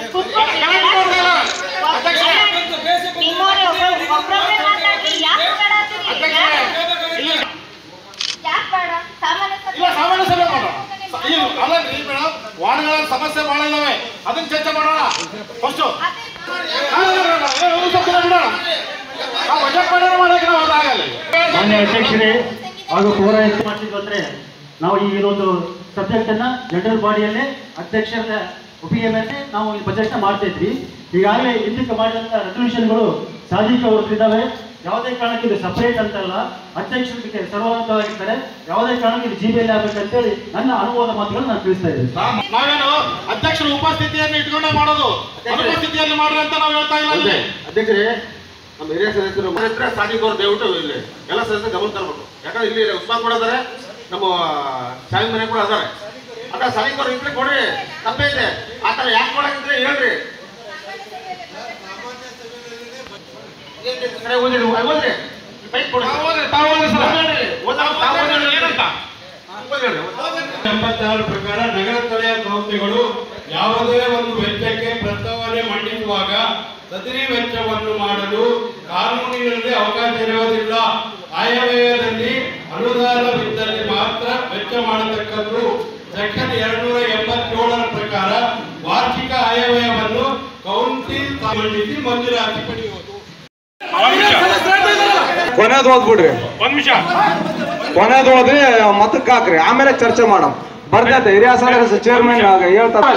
ನಿಮ್ಮವ್ರೆ ಒಬ್ಬ- ಒಬ್ರೊಬ್ರೆ ಮಾತಾಡಿ ಯಾಕೆ ಮಾತಾಡ್ತೀರಿ? ಯಾಕೆ? ಯಾಕೆ ಬೇಡ? ಸಾಮಾನ್ಯ ಸಭೆ- ಇಲ್ಲ ಸಾಮಾನ್ಯ ಸಭೆ ಮಾಡೋಣ ಈ ಅಲ್ಲರಿ ಮೇಡಮ್ ವಾರ್ಡ್ಗಳ ಸಮಸ್ಯೆ ಬಹಳ ಇದಾವೆ ಅದನ್ನ ಚರ್ಚೆ ಮಾಡೋಣ ಫಸ್ಟ್ ಅದೇ ನಾವು ಬಜೆಟ್ ಮಾಡೋಣ ಮಾಡಕ್ಕೆ ನಾವು ಅದಾಗಲ್ಲ ಮಾನ್ಯ ಅಧ್ಯಕ್ಷರೇ ಹಾಗೂ ಪೌರಾಯುಕ್ತ ಮಾಡ್ತಿದ್ವು ಅಂದ್ರೆ ನಾವು ಈ ಒಂದು ಸಬ್ಜೆಕ್ಟ್ ಅನ್ನ ಜನರಲ್ ಬಾಡಿಯಲ್ಲೇ ಅಧ್ಯಕ್ಷರ ಒಪಿನಿಯನ್ನೇ ನಾವು ಈ ಬಜೆಟ್ ನ ಮಾಡ್ತಾ ಇದ್ವಿ ಈಗಾಗಲೇ ಹಿಂದಕ್ಕೆ ಮಾಡಿದಂತ ರೆಸಲ್ಯೂಷನ್ಗಳು ಸಾಧಿಕವಾಗಿದ್ದಾವೆ ಯಾವುದೇ ಕಾರಣಕ್ಕೆ ಇದು ಸಪರೇಟ್ ಅಂತಲ್ಲ ಅಧ್ಯಕ್ಷರಿಗೆ ಸರ್ವಾಂಗವಾಗಿರ್ತಾರೆ ಯಾವುದೇ ಕಾರಣಕ್ಕೆ ಇದು ಜಿ ಬಿ ಎಲ್ ಆಗ್ಬೇಕಂತೇಳಿ ನನ್ನ ಅನುಭವದ ಮಾತುಗಳನ್ನು ನಾನು ತಿಳಿಸ್ತಾ ಇದ್ದೀನಿ ನಾವೇನು ಅಧ್ಯಕ್ಷರ ಉಪಸ್ಥಿತಿಯನ್ನು ಇಟ್ಕೊಂಡೇ ಮಾಡೋದು ಅನುಪಸ್ಥಿತಿಯಲ್ಲಿ ಮಾಡ್ರಿ ಅಂತ ನಾವು ಹೇಳ್ತಾ ಇಲ್ಲ ಅಲ್ಲಿ ಅಧ್ಯಕ್ಷರೇ ನಮ್ಮ ಹಿರಿಯ ಸದಸ್ಯರು ಹತ್ರ ಸಾಧಿಕ್ ಅವರು ದಯವಿಟ್ಟು ಇಲ್ಲಿ ಎಲ್ಲ ಸದಸ್ಯರು ಗಮನ ತರಬೇಕು ಯಾಕಂದ್ರೆ ಇಲ್ಲಿ ಉಸ್ಮಾನ್ ಕೂಡ ಅದಾರೆ ನಮ್ಮ ಶಾಮಿ ಮನೆ ಕೂಡ ಅದಾರೆ ಅದ ಸಾಧಿಕ್ ಅವ್ರು ಇದ್ರೆ ಕೊಡ್ರಿ ತಪ್ಪೈತೆ ಆ ಥರ ಯಾಕೆ ಕೊಡಂಗಿದ್ರೆ ಹೇಳ್ರಿ ಕಡೆ ಓದಿರಿ ಓದ್ರಿ ಬೈಕ್ ಕೊಡಿ ತಾವು ಓದ್ರಿ, ತಾವು ಓದ್ರಿ ಸರ್. ಓದ್ರಿ, ಓದ್ರಿ, ತಾವು ಓದ್ರಿ, ಏನಂತ ಓದ್ರಿ, ಓದ್ರಿ. ಎಂಬತ್ತಾರು ಪ್ರಕಾರ ನಗರ ಸ್ಥಳೀಯ ಸಂಸ್ಥೆಗಳು ಯಾವುದೇ ಒಂದು ವೆಚ್ಚಕ್ಕೆ ಪ್ರಸ್ತಾವನೆ ಮಂಡಿಸುವಾಗ ಸದರಿ ವೆಚ್ಚವನ್ನು ಮಾಡಲು ಕಾನೂನಿನಲ್ಲಿ ಅವಕಾಶ ಇರುವುದಿಲ್ಲ ಆಯವ್ಯಯದಲ್ಲಿ ಅನುದಾನವಿದ್ದಲ್ಲಿ ಮಾತ್ರ ವೆಚ್ಚ ಮಾಡತಕ್ಕದ್ದು ಸೆಕ್ಷನ್ ಎರಡ್ನೂರ ಎಂಬತ್ತೇಳರ ಪ್ರಕಾರ ವಾರ್ಷಿಕ ಆಯವ್ಯಯವನ್ನು ಕೌನ್ಸಿಲ್ ಮಂಡಿಸಿ ಮಂಜೂರಾತಿ ಪಡೆಯುವುದು ಕೊನೆದು ಓದ್ಬಿಡ್ರಿ ಒಂದ್ ನಿಮಿಷ ಕೊನೆದು ಓದ್ರಿ ಮತಕ್ಕೆ ಹಾಕ್ರಿ ಆಮೇಲೆ ಚರ್ಚೆ ಮಾಡೋಣ ಬರ್ತೈತೆ ಹಿರಿಯ ಸದಸ್ಯ ಚೇರ್ಮನ್ ಹೇಳ್ತಾರೆ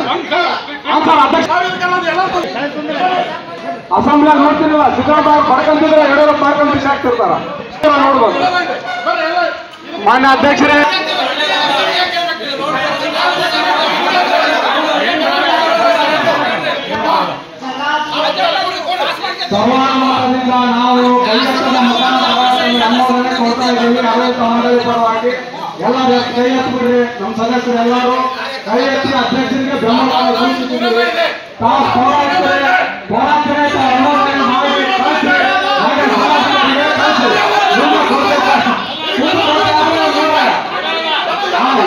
ಅಸೆಂಬ್ಲಿಯಾಗ ನೋಡ್ತಿರಲಿಲ್ಲ ಸಿದ್ದರಾಮಯ್ಯ ಪಡ್ಕೊಂತಿದ್ರೆ ಯಡಿಯೂರಪ್ಪ ಮಾಡ್ಕೊಂಡು ಬಿಸಾಕ್ತಿರ್ತಾರ ನೋಡ್ಬೋದು ಮಾನ್ಯ ಅಧ್ಯಕ್ಷರೇ ಸರ್ವಾನುಮತದಿಂದ ನಾವು ಕೈಗೆತ್ತಿದ ಮತದಾರರಿಗೆ ಅನುಮೋದನೆ ಕೊಡ್ತಾ ಇದ್ದೀವಿ ಆಡಳಿತ ಮಂಡಳಿ ಪರವಾಗಿ ಎಲ್ಲ ಕೈ ಎತ್ತಿಬಿಡ್ರಿ ನಮ್ಮ ಸದಸ್ಯರು ಎಲ್ಲರೂ ಕೈ ಎತ್ತಿ ಅಧ್ಯಕ್ಷರಿಗೆ ಬೆಂಬಲ ಸೂಚಿಸಿದ್ದೀವಿ ತಾವು ಪೌರಾಯುಕ್ತರೇ ಪೌರಾಯುಕ್ತರೇ ತಾವು ಅನುಮೋದನೆ ಮಾಡಿ ಕಳಿಸಿ ಹಾಗೆ ಸದಸ್ಯರಿಗೆ ಕಳಿಸಿ ನಿಮ್ಮ ಕೊಡ್ಬೇಕು. ನಿಮ್ಮ ಕೊಡ್ಬೇಕು ಅಂದ್ರೆ ನಾವು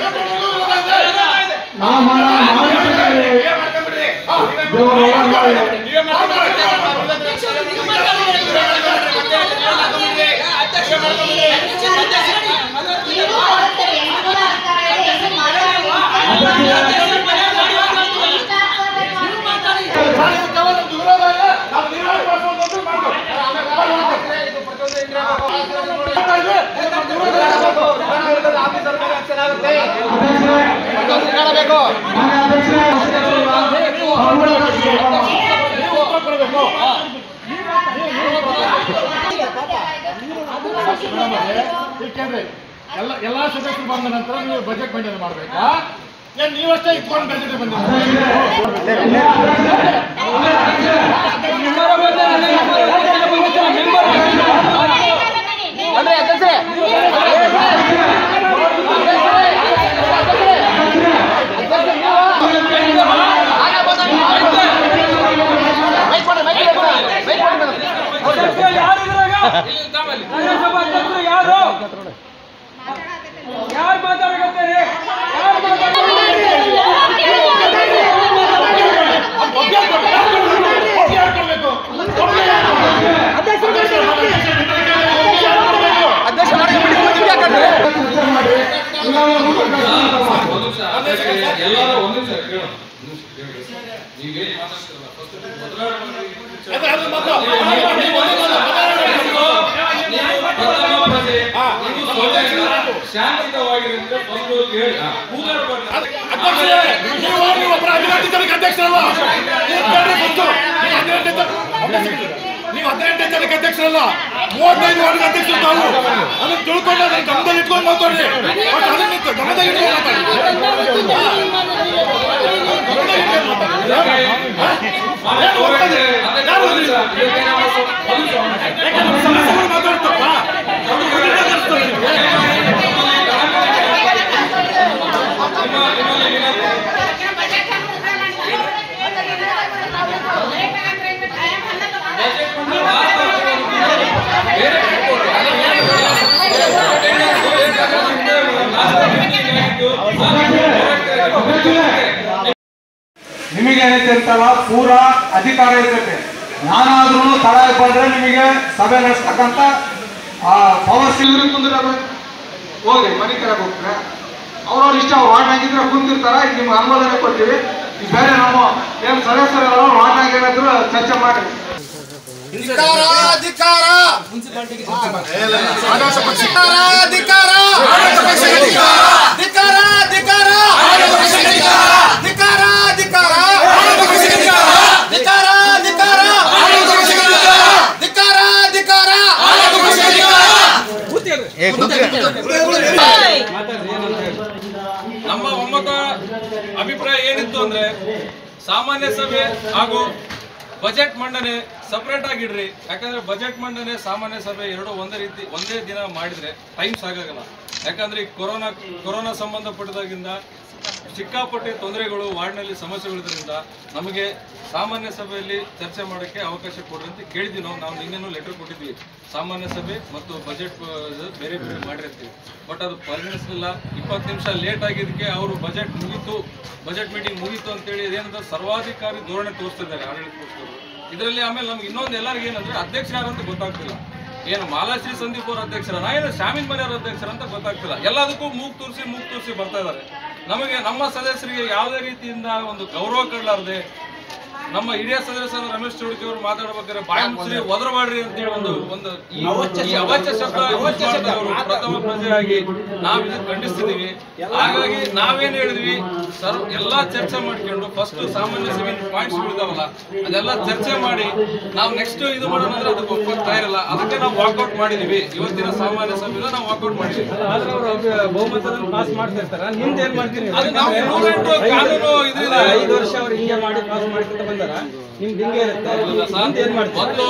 ನಾವು ಮಾಡೋಣ ಮಾಡಿರ್ತೀವಿ. ದೇವರು ಒಳ್ಳೆಯದು ಮಾಡಿ. ನೀವು ಮಾಡ್ತೀರಿ, ಎಂಟು ಅಧಿಕಾರ ಇದೆ, ಎಷ್ಟು ಮಾಡೋದು? ಇಷ್ಟ ಆಗ್ತದೆ ಮಾಡಿ. ಏಕೆಂದ್ರೆ ಎಲ್ಲ ಎಲ್ಲಾ ಸದಸ್ಯರು ಬಂದ ನಂತರ ನೀವು ಬಜೆಟ್ ಮೇಂಟೈನ್ ಮಾಡ್ಬೇಕಾ ಏನ್ ನೀವಷ್ಟೇ ಇಟ್ಕೊಂಡು ಬಜೆಟ್ ಬಂದಿದ್ದೀರಾ ಎಲ್ಲರೂ ಒಂದು ನಿಮಿಷ ಕೇಳು ನೀವೇನು ಮಾತಾಡ್ತಿರಲ್ಲ ಫಸ್ಟ್ ಶಾಂತಿಯುತವಾಗಿರುತ್ತೆ ಬಂದು ಕೇಳಿ ಕೂಗಾಡಬಾರ್ದು ನೀವು ನೀವು ಒಬ್ಬರ ಹದಿನೆಂಟು ಜನಕ್ಕೆ ಅಧ್ಯಕ್ಷರಲ್ಲ ನೀವು ಕೇಳ್ರಿ ಗೊತ್ತು. ನೀವು ಹದಿನೆಂಟು ಜನ- ನೀವು ಹದಿನೆಂಟು ಜನಕ್ಕೆ ಅಧ್ಯಕ್ಷರಲ್ಲ ಮೂವತ್ತೈದು ವಾರ್ಡ್ ಅಧ್ಯಕ್ಷರು ತಾವು ಅದನ್ನ ತಿಳ್ಕೊಂಡು ಅದನ್ನ ಗಮನದಲ್ಲಿ ಇಟ್ಕೊಂಡು ಮಾತಾಡ್ರಿ ಬಟ್ ಅದನ್ನ ಇಟ್ಟು ಗಮನದಲ್ಲಿ ಇಟ್ಕೊಂಡು ಮಾತಾಡಿ ಗಮನದಲ್ಲಿ ಇಟ್ಕೊಂಡು ಮಾತಾಡಿ. ಏನು ಹೋಗ್ತದೆ? ಯಾರು ಓದಿಲ್ಲ? ಯಾಕಂದ್ರೆ ಸಮಸ್ಯೆಗಳು ಮಾತಾಡ್ತಪ್ಪ ಅದು ಮೊದಲನೇ ಅನಿಸ್ತದೆ ನಿಮ್ಗೆ. ನಿಮಗೆ ನಿಮಗೆ ಏನೈತೆ ಅಂತಲ್ಲ ಪೂರಾ ಅಧಿಕಾರ ಇರ್ತೈತೆ ನಾನಾದ್ರೂ ತಡ ಬಂದ್ರೆ ನಿಮಗೆ ಸಭೆ ನಡೆಸ್ತಕ್ಕಂಥ ಪವರ್ ಸಿಲ್ರಿ ಕುಂದಿರೋದು ಹೋಗಿ ಮನೆ ಕೆಳಗೆ ಹೋಗ್ತಾರೆ ಅವ್ರವ್ರ ಇಷ್ಟ ಅವ್ರು ವಾರ್ಡ್ ಆಗಿದ್ರೆ ಕುಂತಿರ್ತಾರ ಈಗ ನಿಮ್ಗೆ ಅನುಮೋದನೆ ಕೊಡ್ತೀವಿ ಈಗ ಬೇರೆ ನಾವು ಏನು ಸದಸ್ಯರೆಲ್ಲ ವಾರ್ಡ್ ಆಗಿರೋದ್ರು ಚರ್ಚೆ ಮಾಡಿ ನಮ್ಮ ಒಮ್ಮತ ಅಭಿಪ್ರಾಯ ಏನಿತ್ತು ಅಂದ್ರೆ ಸಾಮಾನ್ಯ ಸಭೆ ಹಾಗೂ ಬಜೆಟ್ ಮಂಡನೆ ಸಪರೇಟ್ ಆಗಿಡ್ರಿ ಯಾಕಂದ್ರೆ ಬಜೆಟ್ ಮಂಡನೆ ಸಾಮಾನ್ಯ ಸಭೆ ಎರಡು ಒಂದೇ ರೀತಿ ಒಂದೇ ದಿನ ಮಾಡಿದ್ರೆ ಟೈಮ್ ಸಾಕಾಗಲ್ಲ ಯಾಕಂದ್ರೆ ಈ ಕೊರೋನಾ ಕೊರೋನಾ ಸಂಬಂಧಪಟ್ಟದಾಗಿಂದ ಸಿಕ್ಕಾಪಟ್ಟೆ ತೊಂದರೆಗಳು ವಾರ್ಡ್ನಲ್ಲಿ ಸಮಸ್ಯೆಗಳಿದ್ರಿಂದ ನಮಗೆ ಸಾಮಾನ್ಯ ಸಭೆಯಲ್ಲಿ ಚರ್ಚೆ ಮಾಡೋಕ್ಕೆ ಅವಕಾಶ ಕೊಡ್ರಿ ಅಂತ ಕೇಳಿದ್ವಿ ನಾವು ನಾವು ನಿನ್ನೆನೂ ಲೆಟರ್ ಕೊಟ್ಟಿದ್ವಿ ಸಾಮಾನ್ಯ ಸಭೆ ಮತ್ತು ಬಜೆಟ್ ಬೇರೆ ಬೇರೆ ಮಾಡಿರ್ತೀವಿ ಬಟ್ ಅದು ಪರಿಗಣಿಸಲಿಲ್ಲ ಇಪ್ಪತ್ತು ನಿಮಿಷ ಲೇಟ್ ಆಗಿದ್ದಕ್ಕೆ ಅವರು ಬಜೆಟ್ ಮುಗೀತು ಬಜೆಟ್ ಮೀಟಿಂಗ್ ಮುಗೀತು ಅಂತೇಳಿ ಏನಂತ ಸರ್ವಾಧಿಕಾರಿ ಧೋರಣೆ ತೋರಿಸ್ತಿದ್ದಾರೆ ಆಡಳಿತಗೋಸ್ಕರ ಇದರಲ್ಲಿ ಆಮೇಲೆ ನಮ್ಗೆ ಇನ್ನೊಂದು ಎಲ್ಲರಿಗೂ ಏನಂದ್ರೆ ಅಧ್ಯಕ್ಷ ಯಾರು ಅಂತ ಗೊತ್ತಾಗ್ತಿಲ್ಲ ಏನು ಮಾಲಾಶ್ರೀ ಸಂದೀಪ್ ಅವ್ರ ಅಧ್ಯಕ್ಷರನ ಏನು ಶಾಮೀನ್ ಮನೆಯವ್ರ ಅಧ್ಯಕ್ಷರ ಅಂತ ಗೊತ್ತಾಗ್ತಿಲ್ಲ ಎಲ್ಲದಕ್ಕೂ ಮೂಗ್ ತೋರಿಸಿ ಮೂಗ್ ತೋರಿಸಿ ಬರ್ತಾ ಇದ್ದಾರೆ ನಮಗೆ ನಮ್ಮ ಸದಸ್ಯರಿಗೆ ಯಾವುದೇ ರೀತಿಯಿಂದ ಒಂದು ಗೌರವ ಕೊಡಲಾರದೆ ನಮ್ಮ ಹಿರಿಯ ಸದಸ್ಯರು ರಮೇಶ್ ಚೌಡಕಿ ಅವರು ಮಾತಾಡ್ಬೇಕಾದ್ರೆ ಬಾಯಿ ಮುಚ್ಚ್ರಿ ಒದರಬಾಡ್ರಿ ಅಂತ ಹೇಳಿ ಒಂದು ಒಂದು ಈ ಈ ಅವಾಚ್ಯ ಶಬ್ದ use ಮಾಡಿದವರು ಪ್ರಥಮ ಪ್ರಜೆಯಾಗಿ ನಾವು ಇದನ್ನ ಖಂಡಿಸ್ತಿದೀವಿ ಹಾಗಾಗಿ ನಾವೇನ್ ಹೇಳಿದ್ವಿ ಸರ್ ಎಲ್ಲಾ ಚರ್ಚೆ ಮಾಡ್ಕೊಂಡು ಫಸ್ಟ್ ಸಾಮಾನ್ಯ ಸಭೆ ಪಾಯಿಂಟ್ಸ್ ಇದಾವಲ್ಲ ಅದೆಲ್ಲ ಚರ್ಚೆ ಮಾಡಿ ನಾವು ನೆಕ್ಸ್ಟ್ ಇದು ಮಾಡೋಣ ಅಂದ್ರೆ ಅದಕ್ಕೆ ಒಪ್ಪಕ್ ತಯಾರಿಲ್ಲ ಅದಕ್ಕೆ ನಾವು ವಾಕೌಟ್ ಮಾಡಿದೀವಿ ಇವತ್ತಿನ ಸಾಮಾನ್ಯ ಸಭೆನ ನಾವು ವಾಕೌಟ್ ಮಾಡಿದೀವಿ ಆದ್ರೆ ಅವರು ಬಹುಮತದಲ್ಲಿ ಪಾಸ್ ಮಾಡ್ತಾ ಇರ್ತಾರ ನಿಮ್ದು ಏನ್ ಮಾಡ್ತೀರಿ ನೀವು? ಅದು ನಾವು ನೂರೆಂಟು ಕಾನೂನು ಇದ್ರಿಂದ ಐದು ವರ್ಷ ಅವ್ರು ಹಿಂಗೆ ಮಾಡಿ ಪಾಸ್ ಮಾಡ್ಕೊಂತ ಬಂದಾರ ನಿಮ್ದು ಹಿಂಗೆ ಇರುತ್ತೆ ನಿಮ್ದು ಏನ್ ಮಾಡ್ತೀರಿ ಮೊದಲು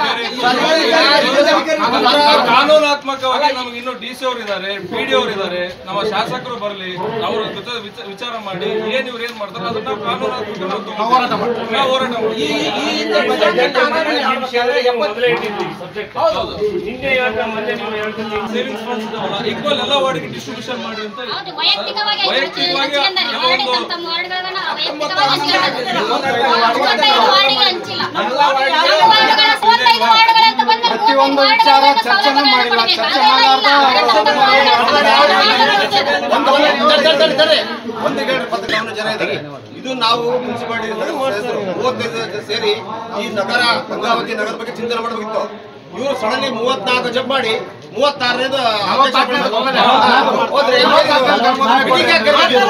ಕಾನೂನಾತ್ಮಕವಾಗಿ ನಮ್ಗೆ ಇನ್ನು ಡಿ ಸಿ ಅವರು ಇದ್ದಾರೆ ಪಿ ಡಿ ಅವರು ಇದ್ದಾರೆ ನಮ್ಮ ಶಾಸಕರು ಬರಲಿ ಅವರ ಜೊತೆ ವಿಚ- ವಿಚಾರ ಮಾಡಿ ಏನ್ ಇವ್ರು ಏನ್ ಮಾಡ್ತಾರೆ ಅದನ್ನ ಕಾನೂನಾತ್ಮಕ ಹೋರಾಟ ಮಾಡ್ತೀವಿ ನಾವು ಹೋರಾಟ ಮಾಡ್ತೀವಿ ಹೌದು ಸೇವಿಂಗ್ಸ್ ಫಂಡ್ಸ್ ಇದಾವಲ್ಲ ಈಕ್ವಲ್ ಎಲ್ಲ ವಾರ್ಡ್ಗೆ ಡಿಸ್ಟ್ರಿಬ್ಯೂಷನ್ ಮಾಡಿ ಅಂತ ಹೌದು, ವೈಯಕ್ತಿಕವಾಗಿ ವೈಯಕ್ತಿಕವಾಗಿ ಹಂಚ್ಕೊಂಡಾರೆ. ವಾರ್ಡಿಗೆ ಕೆಲವೊಂದು ತಮ್ಮ ವಾರ್ಡ್ಗಳನ್ನ ವೈಯಕ್ತಿಕವಾಗಿ ಹಂಚ್ಕೊಂಡಿದ್ದಾರೆ. ಮೂವತ್ತೈದು ವಾರ್ಡಿಗೆ ಹಂಚಿಲ್ಲ. ನಮ್ಮ ವಾರ್ಡ್ಗಳ ಮೂವತ್ತೈದು ವಾರ್ಡ್ಗಳು ಅಂತ ಬಂದ್ರೆ ಪ್ರತಿಯೊಂದು ಮೂವತ್ತೈದು ವಿಚಾರ ವಾರ್ಡ್ಗಳ ಚರ್ಚೆನೂ ಸೌಲಭ್ಯಗಳನ್ನ ಮಾಡಿಲ್ಲ. ಕೊಡ್ಬೇಕು. ಚರ್ಚೆ ಅದೆಲ್ಲ ಇಲ್ಲ. ಮಾಡಲಾರ್ದ ಅದೆಲ್ಲ ತಮ್ಮ ವಾರ್ಡ್ಗಳ ಒಂದು ಒಂದು ತಡೆ, ತಡೆ, ತಡೆ. ಒಂದು ಹೇಳಿ ಪತ್ರಿಕಾವನ್ನು ಜನ ಇದ್ದಾರೆ ಇದು ನಾವು ಮುನ್ಸಿಪಾಲಿಟಿ ಸದಸ್ಯರು ಮೂವತ್ತೈದು ಜನ ಸೇರಿ ಈ ನಗರ ಗಂಗಾವತಿ ನಗರ ಬಗ್ಗೆ ಚಿಂತನೆ ಮಾಡಬೇಕಿತ್ತು ಇವರು ಸಡನ್ಲಿ ಮೂವತ್ನಾಲ್ಕು ಜಬ್ ಮಾಡಿ ಮೂವತ್ತಾರನೇದು ಹೋದ್ರೆ meeting ಯಾಕೆ ಕರೆದಿದ್ದು?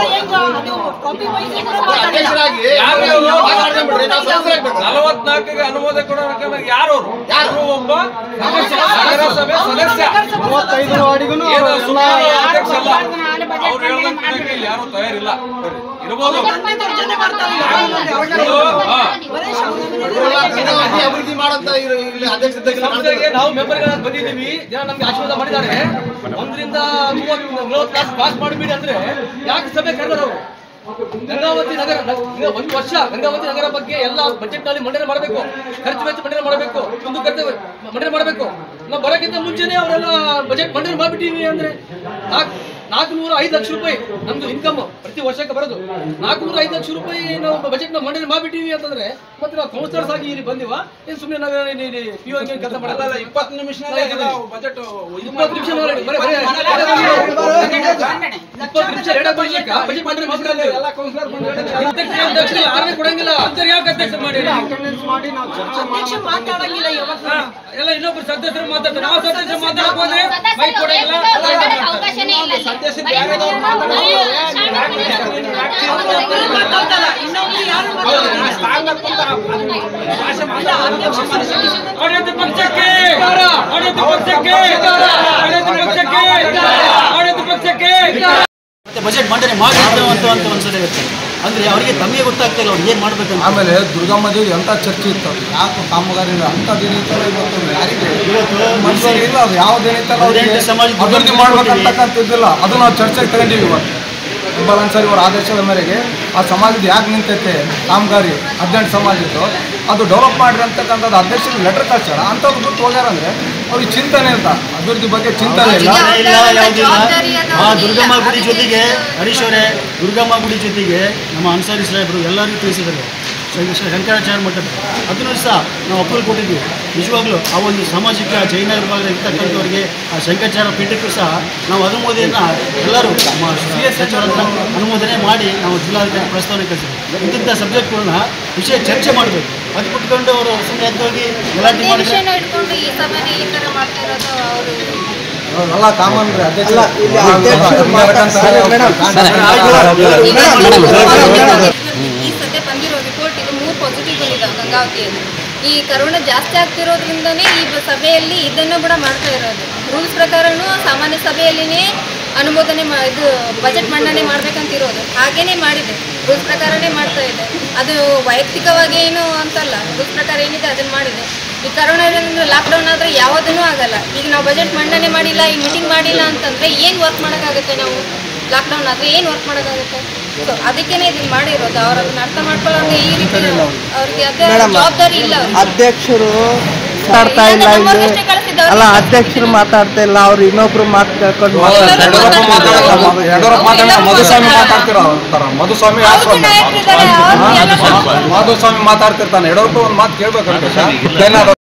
ಅಧ್ಯಕ್ಷರಾಗಿ ಮಾತಾಡ್ಕೊಂಡ್ಬಿಡ್ರಿ, ನಾವು ಸದಸ್ಯರಾಗ್ಬೇಕು. ನಲವತ್ನಾಲ್ಕಿಗೆ ಅನುಮೋದನೆ ಕೊಡೋಕೆ ಯಾರು ಅವರು ಯಾರು? ಒಬ್ಬ ಸದಸ್ಯ, ನಗರಸಭೆ ಸದಸ್ಯ ಮೂವತ್ತೈದು ವಾರ್ಡಿಗೂ ಏನು ಸುಮಾರು ಅಧ್ಯಕ್ಷ ಅಲ್ಲ ಅವ್ರು ಹೇಳ್ದಂಗೆ ಕೇಳಕ್ಕೆ ಇಲ್ಲಿ ಯಾರು ತಯಾರಿಲ್ಲ ಇರ್ಬೋದು ಇದು, ಹಾ. ಇವರೆಲ್ಲ ಗಂಗಾವತಿ ಅಭಿವೃದ್ಧಿ ಮಾಡಂತ ಇರು- ಇಲ್ಲಿ ಅಧ್ಯಕ್ಷ ಇದ್ದಾಗಿಲ್ಲ ಸಂಸ್ಥೆಗೆ ನಾವು ಮೆಂಬರ್ಗಳಾಗಿ ಬಂದಿದ್ದೀವಿ ಜನ ನಮ್ಗೆ ಆಶೀರ್ವಾದ ಮಾಡಿದ್ದಾರೆ ಒಂದರಿಂದ ಮೂವತ್ತು ನಲವತ್ತು ಕ್ಲಾಸ್ ಪಾಸ್ ಮಾಡಿಬಿಡಿ ಅಂದ್ರೆ ಯಾಕೆ ಸಭೆ ಕರೆದರು ಗಂಗಾವತಿ ನಗರ ಈಗ ಒಂದು ವರ್ಷ ಗಂಗಾವತಿ ನಗರ ಬಗ್ಗೆ ಎಲ್ಲ ಬಜೆಟ್ ನಲ್ಲಿ ಮಂಡನೆ ಮಾಡಬೇಕು ಖರ್ಚು ವೆಚ್ಚ ಮಂಡನೆ ಮಾಡಬೇಕು ಒಂದು ಖರ್ಚು ಮಂಡನೆ ಮಾಡಬೇಕು ನಾವು ಬರೋಕ್ಕಿಂತ ಮುಂಚೆನೆ ಅವರೆಲ್ಲ ಬಜೆಟ್ ಮಂಡನೆ ಮಾಡ್ಬಿಟ್ಟಿವಿ ಅಂದ್ರೆ ನಾಲ್ಕು ನಾಲ್ಕುನೂರ ಐದು ಲಕ್ಷ ರೂಪಾಯಿ ನಮ್ದು ಇನ್ಕಮ್ ಪ್ರತಿ ವರ್ಷಕ್ಕೆ ಬರೋದು ನಾಲ್ಕುನೂರ ಐದು ಲಕ್ಷ ರೂಪಾಯಿ ನಾವು ಬಜೆಟ್ ನ ಮಂಡನೆ ಮಾಡ್ಬಿಟ್ಟಿವಿ ಅಂತಂದ್ರೆ ಮತ್ತೆ ನಾವು ಕೌನ್ಸಿಲರ್ಸ್ ಆಗಿ ಇಲ್ಲಿ ಬಂದಿವ ಏನ್ ಸುಮ್ಮನೆ ನಾವು ಪಿ ಓ ಕೆಲಸ ಮಾಡಲ್ಲ ಇಪ್ಪತ್ತು ನಿಮಿಷ ಬಜೆಟ್ ಇಪ್ಪತ್ತು ನಿಮಿಷ ನೋಡಿ, ಬರೀ- ಬರೀ- ಇಪ್ಪತ್ತು ನಿಮಿಷ ರೆಡಿ ಮಾಡ್ಲಿಕ್ಕೆ ಬಜೆಟ್ ಮಂಡನೆ ಮಾಡ್ಬಿಡಲ್ಲ ಎಲ್ಲ ಕೌನ್ಸಿಲರ್ ಅಧ್ಯಕ್ಷ ಅಧ್ಯಕ್ಷ ಯಾರನ್ನೇ ಕೊಡಂಗಿಲ್ಲ ಅಧ್ಯಕ್ಷ ಯಾಕೆ ಅಧ್ಯಕ್ಷ ಮಾಡಿ ಹಾ, ಎಲ್ಲ ಇನ್ನೊಬ್ರು ಸದಸ್ಯರು ಮಾತಾಡ್ತಾರೆ ನಾವು ಸದಸ್ಯರು ಮಾತಾಡಕ್ ಹೋದ್ರೆ ಮೈಕ್ ಕೊಡಂಗಿಲ್ಲ ಎಲ್ಲ ಇದು ಮಾಡ್ತಾರೆ. ಅವಕಾಶನೇ ಇಲ್ಲ ಆಡಳಿತ ಪಕ್ಷಕ್ಕೆ ಆಡಳಿತ ಪಕ್ಷಕ್ಕೆ ಆಡಳಿತ ಪಕ್ಷಕ್ಕೆ ಆಡಳಿತ ಪಕ್ಷಕ್ಕೆ ಮತ್ತೆ ಬಜೆಟ್ ಮಂಡನೆ ಮಾಡಿ ಅಂತ ಅಂತ ಒಂದ್ಸಲ ಇರುತ್ತೆ ಅಂದ್ರೆ ಅವರಿಗೆ ತಮಗೆ ಗೊತ್ತಾಗ್ತಾ ಇಲ್ಲ ಅವ್ರು ಏನ್ ಮಾಡ್ಬೇಕಂತ ಆಮೇಲೆ ದುರ್ಗಮ್ಮ ದೇವಿ ಎಂತ ಚರ್ಚೆ ಇತ್ತು ಯಾಕೆ ಕಾಮಗಾರಿ ಇಲ್ಲ ಅಂಥದ್ದೇನೈತಲ್ಲ ಇವತ್ತು ಯಾರಿಗೆ ಮನುಷ್ಯರಿಗೆ ಇಲ್ಲ ಅದು ಯಾವುದೇನೈತಲ್ಲ ಅವ್ರಿಗೆ ಹದಿನೆಂಟು ಸಮಾಜಕ್ಕೆ ಅಭಿವೃದ್ಧಿ ಮಾಡ್ಬೇಕಂತಕ್ಕಂತಿದ್ದಿಲ್ಲ ಅದು ನಾವು ಚರ್ಚೆಗೆ ತಗೊಂಡಿವಿ ಇವತ್ತು ಇಬ್ಬರು ಅನ್ಸರಿ ಇವರ ಆದೇಶದ ಮೇರೆಗೆ ಆ ಸಮಾಜದ ಯಾಕೆ ನಿಂತೈತೆ ಕಾಮಗಾರಿ ಹದಿನೆಂಟು ಸಮಾಜದ್ದು ಅದು ಡೆವಲಪ್ ಮಾಡ್ರಿ ಅಂತಕ್ಕಂಥದ್ದು ಅಧ್ಯಕ್ಷರಿಗೆ ಲೆಟರ್ ಕಳ್ಸ್ಯಾರ ಅಂಥದ್ದು ಬಿಟ್ಟು ಹೋಗ್ಯಾರ ಅಂದ್ರೆ ಅವ್ರಿಗೆ ಚಿಂತನೆ ಅಂತ ಅಭಿವೃದ್ಧಿ ಬಗ್ಗೆ ಚಿಂತನೆ ಇಲ್ಲ ಇಲ್ಲ ಯಾವುದಿಲ್ಲ ಆ ದುರ್ಗಮ್ಮ ಗುಡಿ ಜೊತೆಗೆ ಹರೀಶ್ ಅವರೇ ದುರ್ಗಮ್ಮ ಗುಡಿ ಜೊತೆಗೆ ನಮ್ಮ ಅನ್ಸಾರಿ ಸಾಹೇಬರು ಎಲ್ಲರಿಗೂ ತಿಳಿಸಿದ್ದಾರೆ ಶಂಕರಾಚಾರ್ಯ ಮಠದ ಅದನ್ನು ಸಹ ನಾವು ಅಪ್ರೂವಲ್ ಕೊಟ್ಟಿದ್ವಿ ನಿಜವಾಗ್ಲೂ ಆ ಒಂದು ಸಾಮಾಜಿಕ ಜೈನ ವಿಭಾಗದ ಇರ್ತಕ್ಕಂಥವ್ರಿಗೆ ಆ ಶಂಕರಾಚಾರ್ಯ ಪೀಠಕ್ಕೂ ಸಹ ನಾವು ಅನುಮೋದನೆಯನ್ನು ಎಲ್ಲರೂ ನಮ್ಮ ಸಚಿವರನ್ನ ಅನುಮೋದನೆ ಮಾಡಿ ನಾವು ಜಿಲ್ಲಾಧಿಕಾರಿ ಪ್ರಸ್ತಾವನೆ ಕಳಿಸಿದ್ವಿ ಇಂಥ ಸಬ್ಜೆಕ್ಟ್ಗಳನ್ನ ವಿಷಯ ಚರ್ಚೆ ಮಾಡಬೇಕು ಅದು ಬಿಟ್ಕೊಂಡು ಅವರು ಸುಮ್ಮನೆ ಎದ್ದೋಗಿ ಗಲಾಟೆ ಒಂದೇ ಮಾಡಿದ್ರೆ ವಿಷಯನ ಇಟ್ಕೊಂಡು ಈ ಸಭೆನ ಈ ತರ ಮಾಡ್ತಾ ಇರೋದು ಅವರು ಎಲ್ಲ ಕಾಮನ್ ಅಧ್ಯಕ್ಷ ಈ ಸದ್ಯ ಬಂದಿರೋ ರಿಪೋರ್ಟ್ ಇದು ಮೂರು ಪಾಸಿಟಿವ್ ಬಂದಿದ್ದಾವೆ ಗಂಗಾವತಿಯಲ್ಲಿ ಈ ಕರೋನಾ ಜಾಸ್ತಿ ಆಗ್ತಿರೋದ್ರಿಂದನೇ ಈ ಬ- ಸಭೆಯಲ್ಲಿ ಇದನ್ನು ಕೂಡ ಮಾಡ್ತಾ ಇರೋದು ರೂಲ್ಸ್ ಪ್ರಕಾರನೂ ಸಾಮಾನ್ಯ ಸಭೆಯಲ್ಲಿನೇ ಅನುಮೋದನೆ ಮಾ ಇದು ಬಜೆಟ್ ಮಂಡನೆ ಮಾಡ್ಬೇಕಂತಿರೋದು ಹಾಗೇನೆ ಮಾಡಿದೆ ರೂಲ್ಸ್ ಪ್ರಕಾರನೇ ಮಾಡ್ತಾ ಇದೆ ಅದು ವೈಯಕ್ತಿಕವಾಗಿ ಏನು ಅಂತಲ್ಲ ರೂಲ್ಸ್ ಪ್ರಕಾರ ಏನಿದೆ ಅದನ್ನು ಮಾಡಿದೆ ಈ ಕರೋನಾದಿಂದ ಲಾಕ್ಡೌನ್ ಆದರೆ ಯಾವುದನ್ನೂ ಆಗಲ್ಲ ಈಗ ನಾವು ಬಜೆಟ್ ಮಂಡನೆ ಮಾಡಿಲ್ಲ ಈ ಮೀಟಿಂಗ್ ಮಾಡಿಲ್ಲ ಅಂತಂದ್ರೆ ಏನು ವರ್ಕ್ ಮಾಡೋಕ್ಕಾಗುತ್ತೆ ನಾವು ಲಾಕ್ಡೌನ್ ಆದರೆ ಏನು ವರ್ಕ್ ಮಾಡೋಕ್ಕಾಗುತ್ತೆ ಸೊ ಅದಕ್ಕೇನೆ ಇದನ್ನ ಮಾಡಿರೋದು ಅವ್ರು ಅದನ್ನ ಅರ್ಥ ಮಾಡ್ಕೊಳ್ಳೋಂಗೆ ಈ ರೀತಿ ಅವ್ರಿಗೆ ಅದೇ ಜವಾಬ್ದಾರಿ ಇಲ್ಲ ಅವ್ರಿಗೆ. ಅಧ್ಯಕ್ಷರು ಮಾತಾಡ್ತಾ ಇಲ್ಲ ಇಲ್ಲಾಂದ್ರೆ ಇಲ್ಲಿ ನಮ್ಮವ್ರನ್ನಷ್ಟೇ ಕಳಿಸಿದ್ದು ಅಲ್ಲ ಅವ್ರಿಗೆ ಅಧ್ಯಕ್ಷರು ಮಾತಾಡ್ತಾ ಇಲ್ಲ ಅವ್ರು ಇನ್ನೊಬ್ರು ಮಾತು ಕೇಳ್ಕೊಂಡು ಯಡಿಯೂರಪ್ಪ ಮಾತಾಡ್ತಾರೆ ಯಡಿಯೂರಪ್ಪ ಮಾತಾಡ ಮಧುಸ್ವಾಮಿ ಮಾತಾಡ್ತಿರ ಮಧುಸ್ವಾಮಿ ಯಾರು ಅವ್ರಿಗೂ ನಾಯಕರಿದ್ದಾರೆ ಅವ್ರು ಎಲ್ಲ ಸ್ವಲ್ಪ ಮಧುಸ್ವಾಮಿ ಮಾತಾಡ್ತಿರ್ತಾನೆ ಯಡಿಯೂರಪ್ಪ ಒಂದು ಮಾತು ಕೇಳ್ಬೇಕಂತ